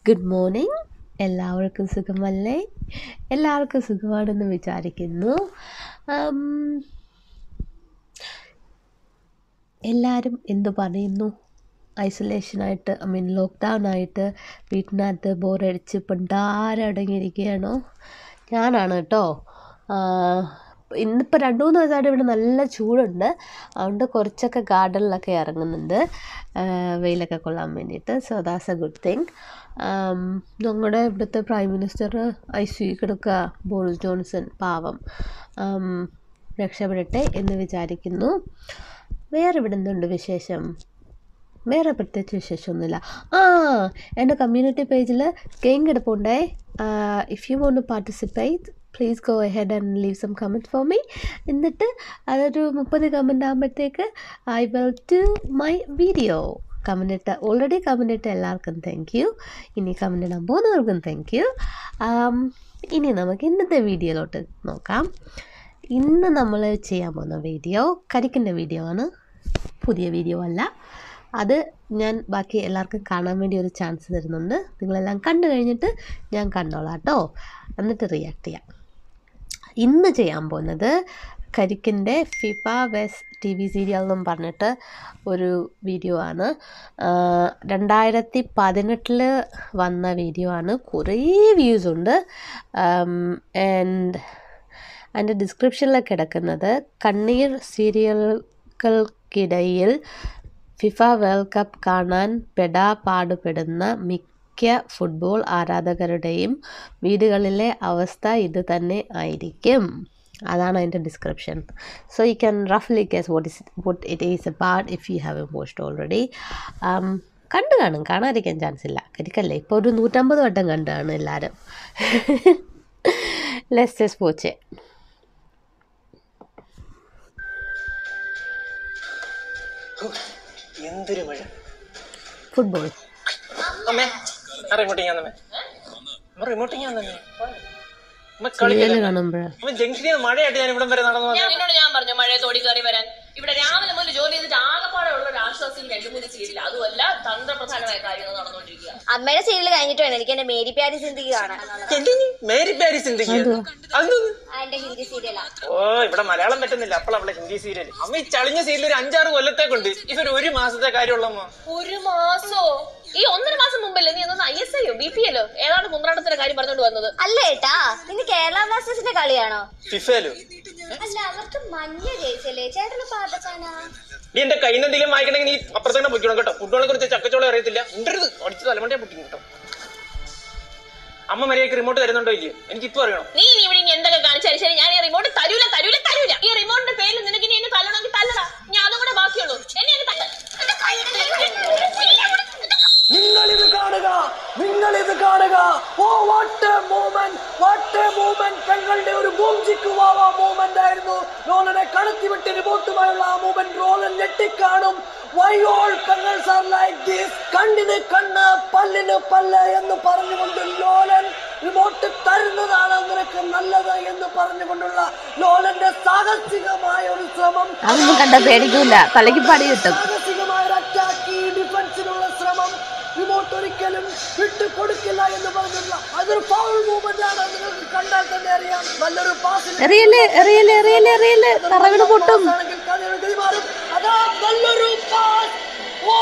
Good morning എല്ലാവർക്കും സുഖമല്ലേ എല്ലാവർക്കും സുഖമാണെന്ന് വിചാരിക്കുന്നു ഉം, എല്ലാവരും എന്തു പറയുന്നു ഐസൊലേഷനായിട്ട് ഐ മീൻ ലോക്ക്ഡൗൺ ആയിട്ട് വീട്ടിനകത്ത് ബോറടിച്ച് പണ്ടാരടങ്ങിയിരിക്കുകയാണോ ഞാനാണ് കേട്ടോ ഇന്നിപ്പോൾ രണ്ട് മൂന്ന് ദിവസമായിട്ട് ഇവിടെ നല്ല ചൂടുണ്ട് അതുകൊണ്ട് കുറച്ചൊക്കെ ഗാർഡനിലൊക്കെ ഇറങ്ങുന്നുണ്ട് ആ, വെയിലൊക്കെ കൊള്ളാൻ വേണ്ടിയിട്ട് so that's a good thing ഞങ്ങളുടെ ഇവിടുത്തെ പ്രൈം മിനിസ്റ്റർ ഐ സി കിടക്കുക ബോറിസ് ജോൺസൺ പാവം ഉം, രക്ഷപ്പെടട്ടെ എന്ന് വിചാരിക്കുന്നു വേറെ ഇവിടെ എന്തുണ്ട് വിശേഷം വേറെ പ്രത്യേകിച്ച് വിശേഷമൊന്നുമില്ല ആ എൻ്റെ കമ്മ്യൂണിറ്റി പേജിൽ ഗെയിം കിടപ്പുണ്ടേ if you want to participate please go head and leave some comment for me എന്നിട്ട് അതൊരു മുപ്പത് കമൻ്റ് ആകുമ്പോഴത്തേക്ക് I will to my video comment ഇട്ട ഓൾറെഡി കമൻ്റ് ഇട്ട എല്ലാവർക്കും താങ്ക് യു ഇനി കമൻ്റ് ഇടാൻ പോകുന്നവർക്കും താങ്ക് യു ഇനി നമുക്ക് ഇന്നത്തെ വീഡിയോയിലോട്ട് നോക്കാം ഇന്ന് നമ്മൾ ചെയ്യാൻ പോകുന്ന വീഡിയോ കരിക്കിൻ്റെ വീഡിയോ ആണ് പുതിയ വീഡിയോ അല്ല അത് ഞാൻ ബാക്കി എല്ലാവർക്കും കാണാൻ വേണ്ടി ഒരു ചാൻസ് തരുന്നുണ്ട് നിങ്ങളെല്ലാം കണ്ടു കഴിഞ്ഞിട്ട് ഞാൻ കണ്ടോളാം കേട്ടോ എന്നിട്ട് റിയാക്ട് ചെയ്യാം ഇന്ന് ചെയ്യാൻ പോകുന്നത് കരിക്കിൻ്റെ FIFA vs T V serial എന്നും പറഞ്ഞിട്ട് ഒരു വീഡിയോ ആണ് ആഹ് രണ്ടായിരത്തി പതിനെട്ടിൽ വന്ന വീഡിയോ ആണ് കുറേ വ്യൂസ് ഉണ്ട് ആൻഡ് അതിൻ്റെ ഡിസ്ക്രിപ്ഷനിൽ കിടക്കുന്നത് കണ്ണീർ സീരിയലുകൾക്കിടയിൽ ഫിഫ വേൾഡ് കപ്പ് കാണാൻ പെടാ പാടുപെടുന്ന മിക്ക ഫുട്ബോൾ ആരാധകരുടെയും വീടുകളിലെ അവസ്ഥ ഇത് തന്നെ ആയിരിക്കും അതാണ് അതിൻ്റെ ഡിസ്ക്രിപ്ഷൻ സോ യു ക്യാൻ റഫ്ലി guess what is what it is about if you have watched already കണ്ടു കാണും കാണാതിരിക്കാൻ ചാൻസ് ഇല്ല കരിക്കല്ലേ ഇപ്പോൾ ഒരു നൂറ്റമ്പത് വട്ടം കണ്ടു കാണും എല്ലാവരും ലെസ് ജസ്റ്റ് വാച്ച് എന്തൊരു മഴ ഫുട്ബോൾ അമ്മേ ആ റിമോട്ട് ഞാൻ തന്നെ അമ്മ റിമോട്ട് ഞാൻ തന്നെ അമ്മ സീരിയൽ കളിക്കില്ല കാണുമ്പോഴാണ് അമ്മ ജംഗ്ഷനിൽ നിന്ന് മഴയായിട്ട് ഞാൻ ഇവിടം വരെ നടന്നു ഞാൻ വന്നത്. നിന്നോട് ഞാൻ പറഞ്ഞു മഴയെ തോടി കയറി വരാൻ ഇവിടെ രാവിലെ മുതൽ ജോലി ചെയ്തിട്ട് ആകെപ്പാടെ ഉള്ള ഒരു ആശ്വാസം രണ്ടു മൂന്ന് സീരിയൽ അതുമല്ല തന്ത്രപ്രധാനമായ കാര്യങ്ങൾ നടന്നുകൊണ്ടിരിക്കുക അമ്മയുടെ സീരിയൽ കഴിഞ്ഞിട്ട് വേണം എനിക്ക് എന്റെ മേരി പ്യാരി സിന്ദഗി കാണാൻ എന്തിന്? മേരി പാരി ചിന്തിക്കുക അതൊന്നും അതിന്റെ ഹിന്ദി സീരിയലാ ഓ ഇവിടെ മലയാളം പറ്റുന്നില്ല അപ്പോൾ അവളെ ഹിന്ദി സീരിയൽ അമ്മ ഈ ചളിഞ്ഞ സീരിയൽ ഒരു അഞ്ചാറ് കൊല്ലത്തേക്കുണ്ട് ഇവർ ഒരു മാസത്തെ കാര്യമുള്ള അമ്മ ഒരു മാസോ ഈ ഒന്നര മാസം മുമ്പല്ലേ നീ എന്തോന്ന് ഐ എസ് ഐയോ ബി പി എല്ലോ ഏതാണ് കുന്ത്രാട്ടത്തിന്റെ കാര്യം പറഞ്ഞോണ്ട് വന്നത് അല്ല ഏട്ടാ നിന് കേരള ബ്ലാസ്റ്റേഴ്സിന്റെ കളിയാണോ ഫിഫയിലോ അല്ല അവർക്ക് മഞ്ഞ ജയിച്ചല്ലേ ചേട്ടന് പാട്ടച്ചാനാ നീ എന്റെ കയ്യിൽ നിന്ന് എന്തെങ്കിലും വായിക്കണമെങ്കിൽ നീ അപ്പുറത്തേക്ക് പൊയ്ക്കണം കേട്ടോ ഫുട്ബോളെ കുറിച്ച് ചക്കച്ചോളം അറിയത്തില്ല ഉണ്ടരുത് അടിച്ച് തലമണ്ടേ പൊട്ടിക്കും കേട്ടോ അമ്മ മര്യാദക്ക് റിമോട്ട് തരുന്നുണ്ടോ ഇല്ലയോ എനിക്ക് ഇപ്പൊ അറിയണം നീ ഇനി ഇവിടെ ഇനി എന്തൊക്കെ കാണിച്ചാലും ശരി ഞാൻ ഈ റിമോട്ട് തരൂല തരൂല തരൂല ഈ റിമോട്ടിന്റെ പേരിൽ നിനക്ക് ഇനി എന്നെ തല്ലണമെങ്കിൽ തല്ലടാ ഞാൻ അതും കൂടെ ബാക്കിയുള്ളൂ എന്നെ അങ്ങ് തല്ല. എന്റെ കയ്യിൽ നിങ്ങൾ ഇത് കാണുക നിങ്ങൾ ഇത് കാണുക oh what a moment what a moment പെങ്ങളുടെ ഒരു ബൂംജിക്ക് വാവാ മൂമെന്റ് ആയിരുന്നു റോളനെ കടത്തിവിട്ട് റിമോട്ടുമായുള്ള ആ മൂമെന്റ് റോളൻ ഞെട്ടിക്കാണും വൈ ഓൾ പെങ്ങൾസ് ആർ ലൈക്ക് ദിസ് കണ്ണിന് കണ്ണ് പല്ലിന് പല്ല് എന്ന് പറഞ്ഞുകൊണ്ട് ലോലൻ റിമോട്ട് തരുന്നതാണ് നിനക്ക് നല്ലത് എന്ന് പറഞ്ഞുകൊണ്ടുള്ള ലോലന്റെ സാഹസികമായ ഒരു ശ്രമം അതൊന്നും കണ്ട പേടിക്കൂല തലയ്ക്ക് പടി കിട്ടും സാഹസികമായ ഒരു അറ്റാക്ക് ഡിഫൻസിനുള്ള ശ്രമം റിമോട്ട് ഒരിക്കലും വിട്ടു കൊടുക്കില്ല എന്ന് പറഞ്ഞില്ല അതൊരു ഫൗൾ മൂവ്മെന്റ് ആണ് നിങ്ങൾക്ക് കണ്ടാൽ തന്നെ അറിയാം നല്ലൊരു പാസ് എറിയല് എറിയല് എറിയല് എറിയല് തറവിട് പൊട്ടും ആണെങ്കിൽ കഥയുടെ കൈമാറും അതാ നല്ലൊരു പാസ് ഓ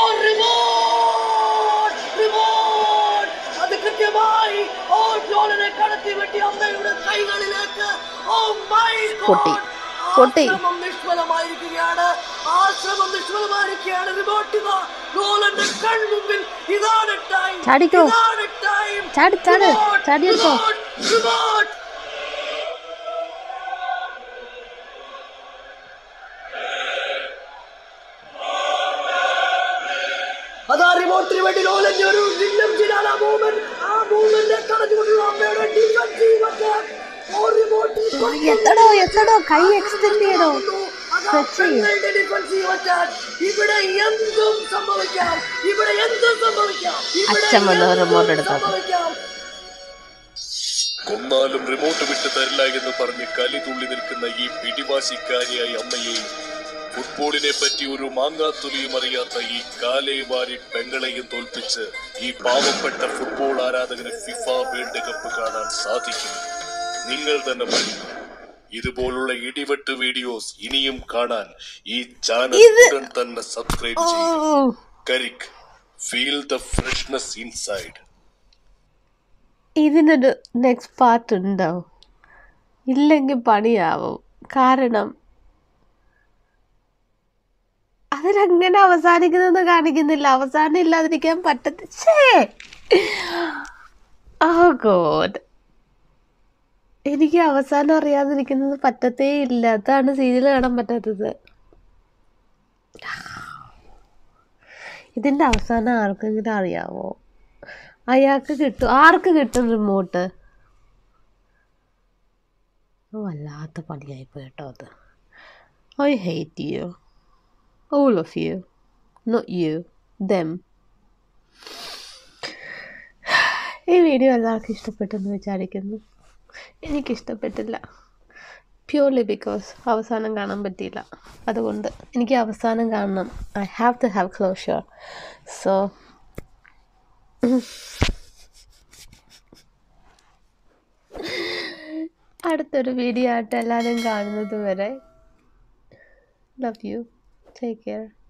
റിമോട്ട് റിമോട്ട് അത് കൃത്യമായി ഓ ജോളിനെ കടത്തി വെട്ടി അമ്മയുടെ കൈകളിലേക്ക് ഓ മൈ പൊട്ടി. പൊട്ടി. ശ്രമം നിഷ്ഫലമായിരിക്കുകയാണ് ആശ്രമം നിഷ്ഫലമായിരിക്കുകയാണ് റിമോട്ട് ഇതാ ലോലന്റെ കൺമുമ്പിൽ ഇതാണ് ടൈം ചാടിക്കോ. ഇതാണ് ടൈം ചാടി, ചാട്. ചാടിയെടുത്തോ. റിമോട്ട് അതാ റിമോട്ടിന് വേണ്ടി ലോലന്റെ ഒരു ലിംഗം ചെയ്താണ് ആ മൂവ്മെന്റ് ആ മൂവ്മെന്റ് കടന്നുകൊണ്ടുള്ള അമ്മയുടെ ഡിഫൻസീവ് അറ്റാക്ക് ഓ റിമോട്ടിൽ എത്തടോ എത്തടോ കൈ എക്സ്റ്റെൻഡ് ചെയ്യടോ Stretch ചെയ്യ്. ഡിഫൻസീവ് അറ്റാക്ക് ഇവിടെ എന്തും സംഭവിക്കാം ഇവിടെ എന്തും സംഭവിക്കാം ഇവിടെ അച്ഛൻ വന്ന് എന്തും remote എടുത്തോ. സംഭവിക്കാം കൊന്നാലും റിമോട്ട് വിട്ട് തരില്ല എന്ന് പറഞ്ഞ് കലി തുള്ളി നിൽക്കുന്ന ഈ പിടിവാശിക്കാരിയായ അമ്മയെ ഫുട്ബോളിനെ പറ്റി ഒരു മാങ്ങാത്തുലിയും അറിയാത്ത ഈ കാലേവാരി പെങ്ങളെയും തോൽപ്പിച്ച് ഈ പാവപ്പെട്ട ഫുട്ബോൾ ആരാധകന് ഫിഫ വേൾഡ് കപ്പ് കാണാൻ സാധിക്കും നിങ്ങൾ തന്നെ പറയും ഇതുപോലുള്ള ഇടിവെട്ട് വീഡിയോസ് ഇനിയും കാണാൻ ഈ ചാനൽ ഉടൻ തന്നെ സബ്സ്ക്രൈബ് ചെയ്യും Karikku feel the freshness inside ഇതിനൊരു നെക്സ്റ്റ് പാർട്ട് ഉണ്ടോ ഇല്ലെങ്കിൽ പണിയാവും കാരണം അതിലങ്ങനെ അവസാനിക്കുന്നതെന്ന് കാണിക്കുന്നില്ല അവസാനം ഇല്ലാതിരിക്കാൻ പറ്റത്തില്ലേ ഓ ഗോഡ് എനിക്ക് അവസാനം അറിയാതിരിക്കുന്നത് പറ്റത്തേ ഇല്ല അതാണ് സീരിയൽ കാണാൻ പറ്റാത്തത് ഇതിൻ്റെ അവസാനം ആർക്കെങ്കിലും അറിയാവോ അയാൾക്ക് കിട്ടും ആർക്ക് കിട്ടും റിമോട്ട് വല്ലാത്ത പണിയായിപ്പോയി കേട്ടോ അത് I hate you all of you not you them ഈ വീഡിയോ എല്ലാവർക്കും ഇഷ്ടപ്പെട്ടെന്ന് വിചാരിക്കുന്നു എനിക്കിഷ്ടപ്പെട്ടില്ല പ്യൂർലി ബിക്കോസ് അവസാനം കാണാൻ പറ്റിയില്ല അതുകൊണ്ട് എനിക്ക് അവസാനം കാണണം I have to have closure so അടുത്തൊരു വീഡിയോ ആയിട്ട് എല്ലാവരും കാണുന്നത് വരെ ലവ് യു ടേക്ക് കെയർ